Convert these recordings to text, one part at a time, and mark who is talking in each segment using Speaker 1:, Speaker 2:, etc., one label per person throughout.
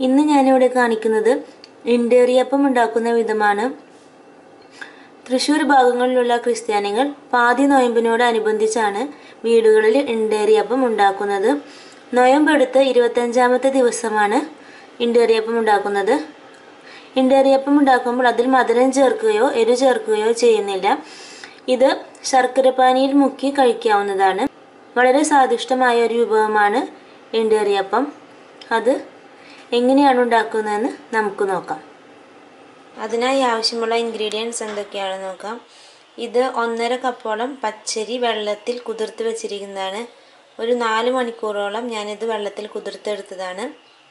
Speaker 1: ഇന്ന് ഞാനിവിടെ കാണിക്കുന്നത് ഇണ്ടേറിയപ്പം ഉണ്ടാക്കുന്ന വിധമാണ് തൃശ്ശൂർ ഭാഗങ്ങളിലുള്ള ക്രിസ്ത്യാനികൾ പാതി നോയമ്പിനോടനുബന്ധിച്ചാണ് വീടുകളിൽ ഇണ്ടേറിയപ്പം ഉണ്ടാക്കുന്നത് നോയമ്പെടുത്ത് ഇരുപത്തഞ്ചാമത്തെ ദിവസമാണ് ഇണ്ടേറിയപ്പം ഉണ്ടാക്കുന്നത് ഇണ്ടേറിയപ്പം ഉണ്ടാക്കുമ്പോൾ അതിൽ മധുരം ചേർക്കുകയോ എരു ചേർക്കുകയോ ചെയ്യുന്നില്ല ഇത് ശർക്കരപ്പാനിയിൽ മുക്കി കഴിക്കാവുന്നതാണ് വളരെ സ്വാദിഷ്ടമായ ഒരു വിഭവമാണ് ഇണ്ടേറിയപ്പം അത് എങ്ങനെയാണ് ഉണ്ടാക്കുന്നതെന്ന് നമുക്ക് നോക്കാം അതിനായി ആവശ്യമുള്ള ഇൻഗ്രീഡിയൻസ് എന്തൊക്കെയാണെന്ന് നോക്കാം ഇത് ഒന്നര കപ്പോളം പച്ചരി വെള്ളത്തിൽ കുതിർത്ത് വെച്ചിരിക്കുന്നതാണ് ഒരു നാല് മണിക്കൂറോളം ഞാനിത് വെള്ളത്തിൽ കുതിർത്തെടുത്തതാണ്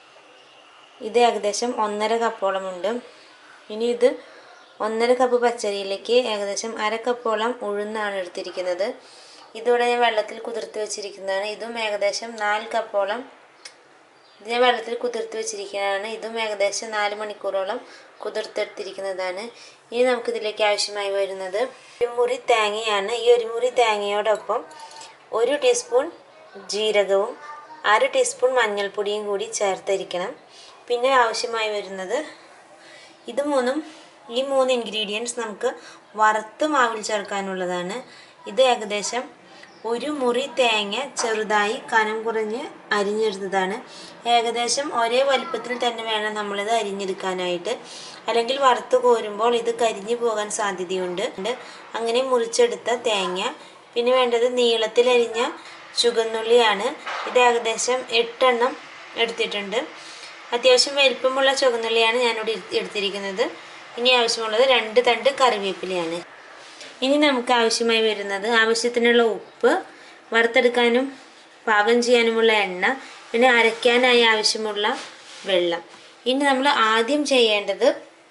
Speaker 1: ഇത് ഏകദേശം ഒന്നര കപ്പോളം ഉണ്ട് ഇനി ഇത് ഒന്നര കപ്പ് പച്ചരിയിലേക്ക് ഏകദേശം അര കപ്പോളം ഉഴുന്നാണ് എടുത്തിരിക്കുന്നത് ഇതിവിടെ ഞാൻ വെള്ളത്തിൽ കുതിർത്ത് വെച്ചിരിക്കുന്നതാണ് ഇതും ഏകദേശം നാല് കപ്പോളം ഇത് ഞാൻ വെള്ളത്തിൽ കുതിർത്ത് വെച്ചിരിക്കുന്നതാണ് ഇതും ഏകദേശം നാല് മണിക്കൂറോളം കുതിർത്തെടുത്തിരിക്കുന്നതാണ് ഇനി നമുക്കിതിലേക്ക് ആവശ്യമായി വരുന്നത് ഒരു മുറി തേങ്ങയാണ് ഈ ഒരു മുറി തേങ്ങയോടൊപ്പം ഒരു ടീസ്പൂൺ ജീരകവും അര ടീസ്പൂൺ മഞ്ഞൾപ്പൊടിയും കൂടി ചേർത്തിരിക്കണം പിന്നെ ആവശ്യമായി വരുന്നത് ഇത് മൂന്നും ഈ മൂന്ന് ഇൻഗ്രീഡിയൻസ് നമുക്ക് വറുത്ത് മാവിൽ ചേർക്കാനുള്ളതാണ് ഇത് ഏകദേശം ഒരു മുറി തേങ്ങ ചെറുതായി കനം കുറഞ്ഞ് അരിഞ്ഞെടുത്തതാണ് ഏകദേശം ഒരേ വലുപ്പത്തിൽ തന്നെ വേണം നമ്മളിത് അരിഞ്ഞെടുക്കാനായിട്ട് അല്ലെങ്കിൽ വറുത്ത് കോരുമ്പോൾ ഇത് കരിഞ്ഞു പോകാൻ സാധ്യതയുണ്ട് അങ്ങനെ മുറിച്ചെടുത്ത തേങ്ങ പിന്നെ വേണ്ടത് നീളത്തിൽ അരിഞ്ഞ ചുവന്നുള്ളിയാണ് ഇത് ഏകദേശം എട്ടെണ്ണം എടുത്തിട്ടുണ്ട് അത്യാവശ്യം വലിപ്പമുള്ള ചുവന്നുള്ളിയാണ് ഞാനിവിടെ എടുത്തിരിക്കുന്നത് ഇനി ആവശ്യമുള്ളത് രണ്ട് തണ്ട് കറിവേപ്പിലയാണ് ഇനി നമുക്ക് ആവശ്യമായി വരുന്നത് ആവശ്യത്തിനുള്ള ഉപ്പ് വറുത്തെടുക്കാനും പാകം ചെയ്യാനുമുള്ള എണ്ണ പിന്നെ അരയ്ക്കാനായി ആവശ്യമുള്ള വെള്ളം ഇനി നമ്മൾ ആദ്യം ചെയ്യേണ്ടത്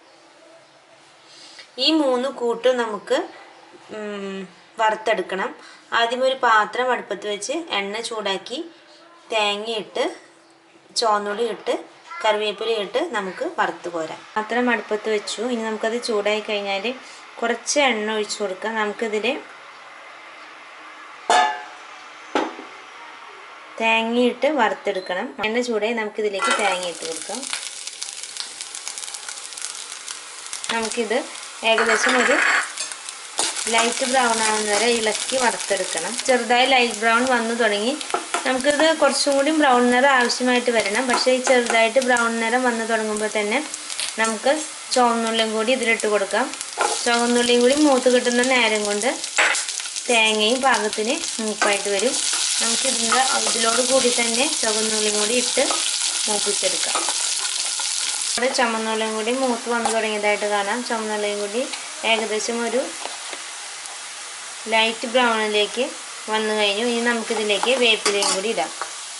Speaker 1: ഈ മൂന്ന് കൂട്ടും നമുക്ക് വറുത്തെടുക്കണം ആദ്യം ഒരു പാത്രം അടുപ്പത്ത് വെച്ച് എണ്ണ ചൂടാക്കി തേങ്ങയിട്ട് ചുവന്നുള്ളി ഇട്ട് കറിവേപ്പില ഇട്ട് നമുക്ക് വറുത്ത് കോരാം പാത്രം അടുപ്പത്ത് വെച്ചു ഇനി നമുക്കത് ചൂടായി കഴിഞ്ഞാൽ കുറച്ച് എണ്ണ ഒഴിച്ചു കൊടുക്കാം നമുക്കിതിൽ തേങ്ങയിട്ട് വറുത്തെടുക്കണം എണ്ണ ചൂടായി നമുക്കിതിലേക്ക് തേങ്ങ ഇട്ട് കൊടുക്കാം നമുക്കിത് ഏകദേശം ഒരു ലൈറ്റ് ബ്രൗൺ ആവുന്ന വരെ ഇളക്കി വറുത്തെടുക്കണം ചെറുതായി ലൈറ്റ് ബ്രൗൺ വന്നു തുടങ്ങി നമുക്കിത് കുറച്ചും കൂടി ബ്രൗൺ നിറം ആവശ്യമായിട്ട് വരണം പക്ഷേ ഈ ചെറുതായിട്ട് ബ്രൗൺ നിറം വന്നു തുടങ്ങുമ്പോൾ തന്നെ നമുക്ക് ചുവന്നുള്ളിയും കൂടി ഇതിലിട്ട് കൊടുക്കാം ചുവന്നുള്ളിയും കൂടി മൂത്ത് കിട്ടുന്ന നേരം കൊണ്ട് തേങ്ങയും പാകത്തിന് മൂപ്പായിട്ട് വരും നമുക്ക് ഇതിൻ്റെ ഇതിലോട് കൂടി തന്നെ ചുവന്നുള്ളിയും കൂടി ഇട്ട് മൂപ്പിച്ചെടുക്കാം ഇവിടെ ചുമന്നുള്ളിയും കൂടി മൂത്ത് വന്നു തുടങ്ങിയതായിട്ട് കാണാം ചുമന്നുള്ളിയും കൂടി ഏകദേശം ഒരു ലൈറ്റ് ബ്രൗണിലേക്ക് വന്നു കഴിഞ്ഞു ഇനി നമുക്കിതിലേക്ക് വേപ്പിലയും കൂടി ഇടാം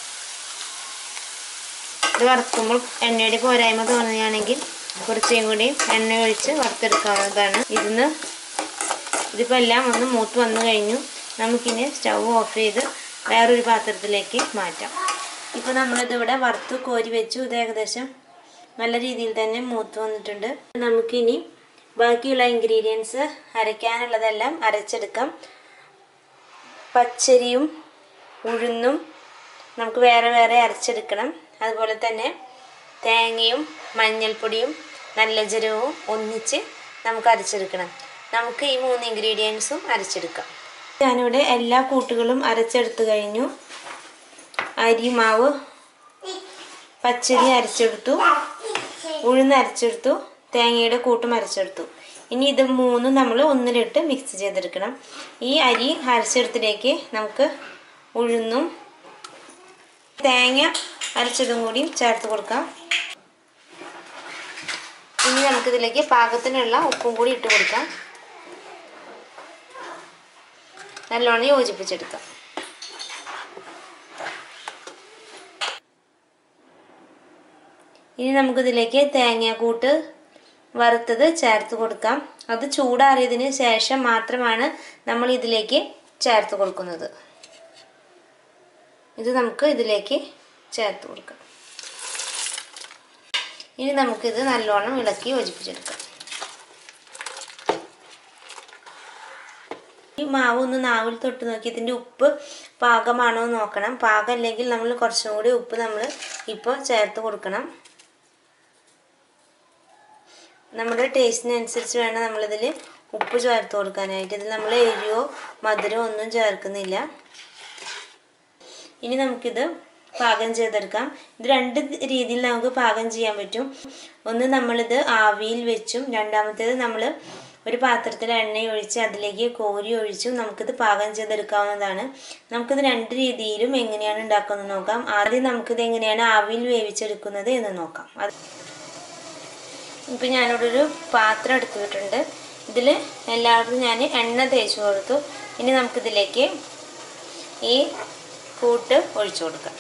Speaker 1: ഇത് വറുക്കുമ്പോൾ എണ്ണയുടെ പോരായ്മ തോന്നുകയാണെങ്കിൽ കുറച്ചും കൂടി എണ്ണ ഒഴിച്ച് വറുത്തെടുക്കാവുന്നതാണ് ഇതിന്ന് ഇതിപ്പോൾ എല്ലാം ഒന്ന് മൂത്ത് വന്നു കഴിഞ്ഞു നമുക്കിനി സ്റ്റൗ ഓഫ് ചെയ്ത് വേറൊരു പാത്രത്തിലേക്ക് മാറ്റാം ഇപ്പോൾ നമ്മളിതിവിടെ വറുത്ത് കോരി വെച്ചു ഇത് ഏകദേശം നല്ല രീതിയിൽ തന്നെ മൂത്ത് വന്നിട്ടുണ്ട് നമുക്കിനി ബാക്കിയുള്ള ഇൻഗ്രീഡിയൻസ് അരയ്ക്കാനുള്ളതെല്ലാം അരച്ചെടുക്കാം പച്ചരിയും ഉഴുന്നും നമുക്ക് വേറെ വേറെ അരച്ചെടുക്കണം അതുപോലെ തന്നെ തേങ്ങയും മഞ്ഞൾപ്പൊടിയും നല്ല ജീരകവും ഒന്നിച്ച് നമുക്ക് അരച്ചെടുക്കണം നമുക്ക് ഈ മൂന്ന് ഇൻഗ്രീഡിയൻസും അരച്ചെടുക്കാം ഞാനിവിടെ എല്ലാ കൂട്ടുകളും അരച്ചെടുത്ത് കഴിഞ്ഞു അരി മാവ് പച്ചരി അരച്ചെടുത്തു ഉഴുന്ന് അരച്ചെടുത്തു തേങ്ങയുടെ കൂട്ടും അരച്ചെടുത്തു ഇനി ഇത് മൂന്നും നമ്മൾ ഒന്നിലിട്ട് മിക്സ് ചെയ്തെടുക്കണം ഈ അരി അരച്ചെടുത്തിലേക്ക് നമുക്ക് ഉഴുന്നും തേങ്ങ അരച്ചതും കൂടി ചേർത്ത് കൊടുക്കാം ഇനി നമുക്കിതിലേക്ക് പാകത്തിനുള്ള ഉപ്പും കൂടി ഇട്ട് കൊടുക്കാം നല്ലോണം യോജിപ്പിച്ചെടുക്കാം ഇനി നമുക്കിതിലേക്ക് തേങ്ങാക്കൂട്ട് വറുത്തത് ചേർത്ത് കൊടുക്കാം അത് ചൂടാറിയതിന് ശേഷം മാത്രമാണ് നമ്മൾ ഇതിലേക്ക് ചേർത്ത് കൊടുക്കുന്നത് ഇത് നമുക്ക് ഇതിലേക്ക് ചേർത്ത് കൊടുക്കാം ഇനി നമുക്കിത് നല്ലോണം ഇളക്കി യോജിപ്പിച്ചെടുക്കാം ഈ മാവ് ഒന്ന് നാവിൽ തൊട്ട് നോക്കി ഇതിൻ്റെ ഉപ്പ് പാകമാണോ എന്ന് നോക്കണം പാകം അല്ലെങ്കിൽ നമ്മൾ കുറച്ചും കൂടി ഉപ്പ് നമ്മൾ ഇപ്പോൾ ചേർത്ത് കൊടുക്കണം നമ്മുടെ ടേസ്റ്റിനനുസരിച്ച് വേണം നമ്മളിതിൽ ഉപ്പ് ചേർത്ത് കൊടുക്കാനായിട്ട് ഇതിൽ നമ്മൾ എരിവോ മധുരമോ ഒന്നും ചേർക്കുന്നില്ല ഇനി നമുക്കിത് പാകം ചെയ്തെടുക്കാം ഇത് രണ്ട് രീതിയിൽ നമുക്ക് പാകം ചെയ്യാൻ പറ്റും ഒന്ന് നമ്മളിത് ആവിയിൽ വെച്ചും രണ്ടാമത്തേത് നമ്മൾ ഒരു പാത്രത്തിൽ എണ്ണ ഒഴിച്ച് അതിലേക്ക് കോരി ഒഴിച്ചും നമുക്കിത് പാകം ചെയ്തെടുക്കാവുന്നതാണ് നമുക്കിത് രണ്ട് രീതിയിലും എങ്ങനെയാണ് ഉണ്ടാക്കുന്നത് നോക്കാം ആദ്യം നമുക്കിത് എങ്ങനെയാണ് ആവിയിൽ വേവിച്ചെടുക്കുന്നത് എന്ന് നോക്കാം അത് ഇപ്പം ഞാനിവിടെ ഒരു പാത്രം എടുത്തിട്ടുണ്ട് ഇതിൽ എല്ലായിടത്തും ഞാൻ എണ്ണ തേച്ച് കൊടുത്തു ഇനി നമുക്കിതിലേക്ക് ഈ കൂട്ട് ഒഴിച്ചു കൊടുക്കാം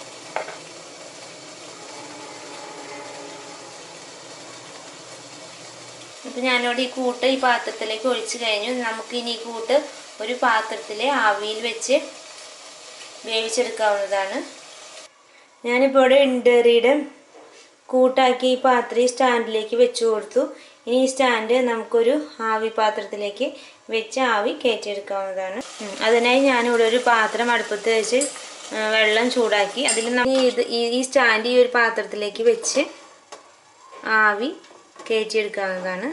Speaker 1: ഇപ്പം ഞാനിവിടെ ഈ കൂട്ട് ഈ പാത്രത്തിലേക്ക് ഒഴിച്ചു കഴിഞ്ഞു നമുക്ക് ഇനി ഈ കൂട്ട് ഒരു പാത്രത്തിൽ ആവിയിൽ വെച്ച് വേവിച്ചെടുക്കാവുന്നതാണ് ഞാനിപ്പോൾ ഇവിടെ ഇണ്ടറിയുടെ കൂട്ടാക്കി ഈ പാത്രം ഈ സ്റ്റാൻഡിലേക്ക് വെച്ച് കൊടുത്തു ഇനി ഈ സ്റ്റാൻഡ് നമുക്കൊരു ആവി പാത്രത്തിലേക്ക് വെച്ച് ആവി കയറ്റിയെടുക്കാവുന്നതാണ് ഉം. അതിനായി ഞാനിവിടെ ഒരു പാത്രം അടുപ്പത്ത് വെച്ച് ആ, വെള്ളം ചൂടാക്കി അതിൽ നമ്മൾ ഇത് ഈ- ഈ സ്റ്റാൻഡ് ഈ ഒരു പാത്രത്തിലേക്ക് വെച്ച് ആവി കയറ്റിയെടുക്കാവുന്നതാണ്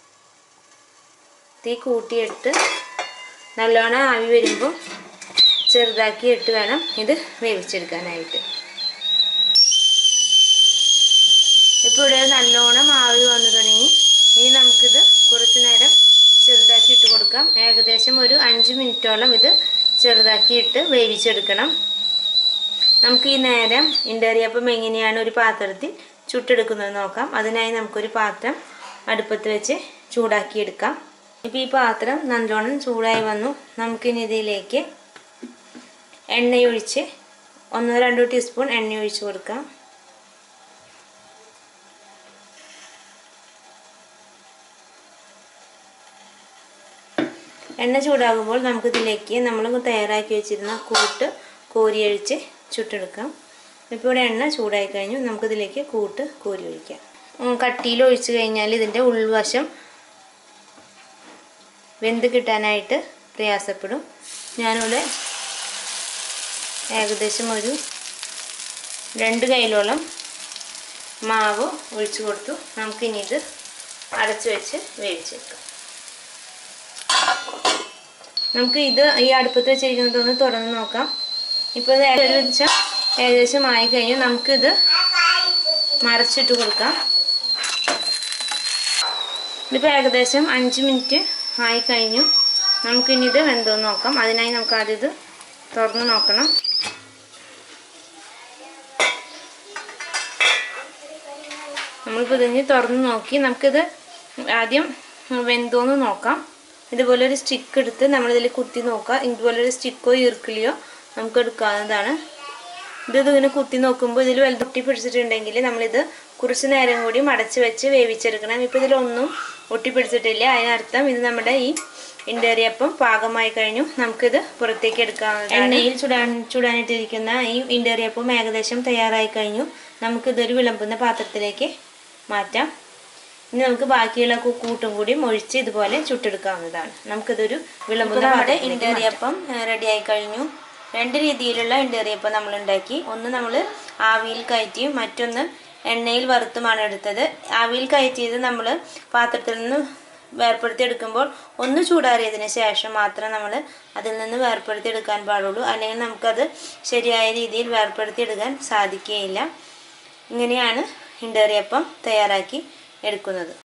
Speaker 1: തീ കൂട്ടിയെടുത്ത് നല്ലോണം ആവി വരുമ്പോൾ ചെറുതാക്കി ഇട്ട് വേണം ഇത് വേവിച്ചെടുക്കാനായിട്ട് ഇപ്പോൾ ഇവിടെ നല്ലോണം ആവി വന്നു തുടങ്ങി ഇനി നമുക്കിത് കുറച്ച് നേരം ചെറുതാക്കി ഇട്ട് കൊടുക്കാം ഏകദേശം ഒരു അഞ്ച് മിനിറ്റോളം ഇത് ചെറുതാക്കി ഇട്ട് വേവിച്ചെടുക്കണം നമുക്ക് ഈ നേരം ഇണ്ടറിയപ്പം എങ്ങനെയാണ് ഒരു പാത്രത്തിൽ ചുട്ടെടുക്കുന്നത് നോക്കാം അതിനായി നമുക്കൊരു പാത്രം അടുപ്പത്ത് വെച്ച് ചൂടാക്കി എടുക്കാം ഇപ്പോൾ ഈ പാത്രം നല്ലോണം ചൂടായി വന്നു നമുക്കിനി ഇതിലേക്ക് എണ്ണയൊഴിച്ച് ഒന്നോ രണ്ടോ ടീസ്പൂൺ എണ്ണ ഒഴിച്ച് കൊടുക്കാം എണ്ണ ചൂടാകുമ്പോൾ നമുക്കിതിലേക്ക് നമ്മൾ തയ്യാറാക്കി വെച്ചിരുന്ന കൂട്ട് കോരിയൊഴിച്ച് ചുട്ടെടുക്കാം ഇപ്പോൾ ഇവിടെ എണ്ണ ചൂടായി കഴിഞ്ഞു നമുക്കിതിലേക്ക് കൂട്ട് കോരി ഒഴിക്കാം ഉം, കട്ടിയിൽ ഒഴിച്ചു കഴിഞ്ഞാൽ ഇതിൻ്റെ ഉൾവശം വെന്ത് കിട്ടാനായിട്ട് പ്രയാസപ്പെടും ഞാനിവിടെ ഏകദേശം ഒരു രണ്ട് കൈയിലോളം മാവ് ഒഴിച്ചു കൊടുത്തു നമുക്കിനി ഇത് അടച്ചു വെച്ച് വേവിച്ചെടുക്കാം നമുക്ക് ഇത് ഈ അടുപ്പത്ത് വെച്ചിരിക്കുന്നതൊന്ന് തുറന്ന് നോക്കാം ഇപ്പോൾ ഇത് ഏകദേശം ഏകദേശം ആയി കഴിഞ്ഞു നമുക്കിത് മറച്ചിട്ട് കൊടുക്കാം ഇതിപ്പോൾ ഏകദേശം അഞ്ച് മിനിറ്റ് ആയി കഴിഞ്ഞു നമുക്കിനി ഇത് വെന്തോന്ന് നോക്കാം അതിനായി നമുക്ക് ആദ്യം ഇത് തുറന്ന് നോക്കണം നമ്മളിപ്പോൾ ഇതിന് തുറന്ന് നോക്കി നമുക്കിത് ആദ്യം വെന്തോന്ന് നോക്കാം ഇതുപോലെ ഒരു സ്റ്റിക്ക് എടുത്ത് നമ്മളിതിൽ കുത്തി നോക്കുക ഇതുപോലെ ഒരു സ്റ്റിക്കോ ഈർക്കിളിയോ നമുക്ക് എടുക്കാവുന്നതാണ് ഇത് ഇതിങ്ങനെ കുത്തി നോക്കുമ്പോൾ ഇതിൽ വലുതൊട്ടി പിടിച്ചിട്ടുണ്ടെങ്കിൽ നമ്മളിത് കുറച്ച് നേരം കൂടി മടച്ച് വെച്ച് വേവിച്ചെടുക്കണം ഇപ്പോൾ ഇതിലൊന്നും ഒട്ടിപ്പിടിച്ചിട്ടില്ല അതിനർത്ഥം ഇത് നമ്മുടെ ഈ ഇണ്ടേറിയപ്പം പാകമായി കഴിഞ്ഞു നമുക്കിത് പുറത്തേക്ക് എടുക്കാവുന്നതാണ് എണ്ണയിൽ ചുടാൻ ചുടാനിട്ടിരിക്കുന്ന ഈ ഇണ്ടേറിയപ്പം ഏകദേശം തയ്യാറായി കഴിഞ്ഞു നമുക്കിതൊരു വിളമ്പുന്ന പാത്രത്തിലേക്ക് മാറ്റാം ഇനി നമുക്ക് ബാക്കിയുള്ള കു- കൂട്ടും കൂടി ഒഴിച്ച് ഇതുപോലെ ചുട്ടെടുക്കാവുന്നതാണ് നമുക്കിതൊരു വിളമ്പുന്ന നമ്മുടെ ഇണ്ടേറിയപ്പം റെഡി ആയി കഴിഞ്ഞു രണ്ട് രീതിയിലുള്ള ഇണ്ടേറിയപ്പം നമ്മൾ ഉണ്ടാക്കി ഒന്ന് നമ്മൾ ആവിയിൽ കയറ്റിയും മറ്റൊന്ന് എണ്ണയിൽ വറുത്തുമാണ് എടുത്തത് ആവിയിൽ കയറ്റിയത് നമ്മൾ പാത്രത്തിൽ നിന്ന് വേർപ്പെടുത്തി എടുക്കുമ്പോൾ ഒന്ന് ചൂടാറിയതിന് ശേഷം മാത്രം നമ്മൾ അതിൽ നിന്ന് വേർപ്പെടുത്തി എടുക്കാൻ പാടുള്ളൂ അല്ലെങ്കിൽ നമുക്കത് ശരിയായ രീതിയിൽ വേർപ്പെടുത്തി എടുക്കാൻ സാധിക്കുകയില്ല ഇങ്ങനെയാണ് ഇണ്ടേറിയപ്പം തയ്യാറാക്കി എടുക്കുന്നത്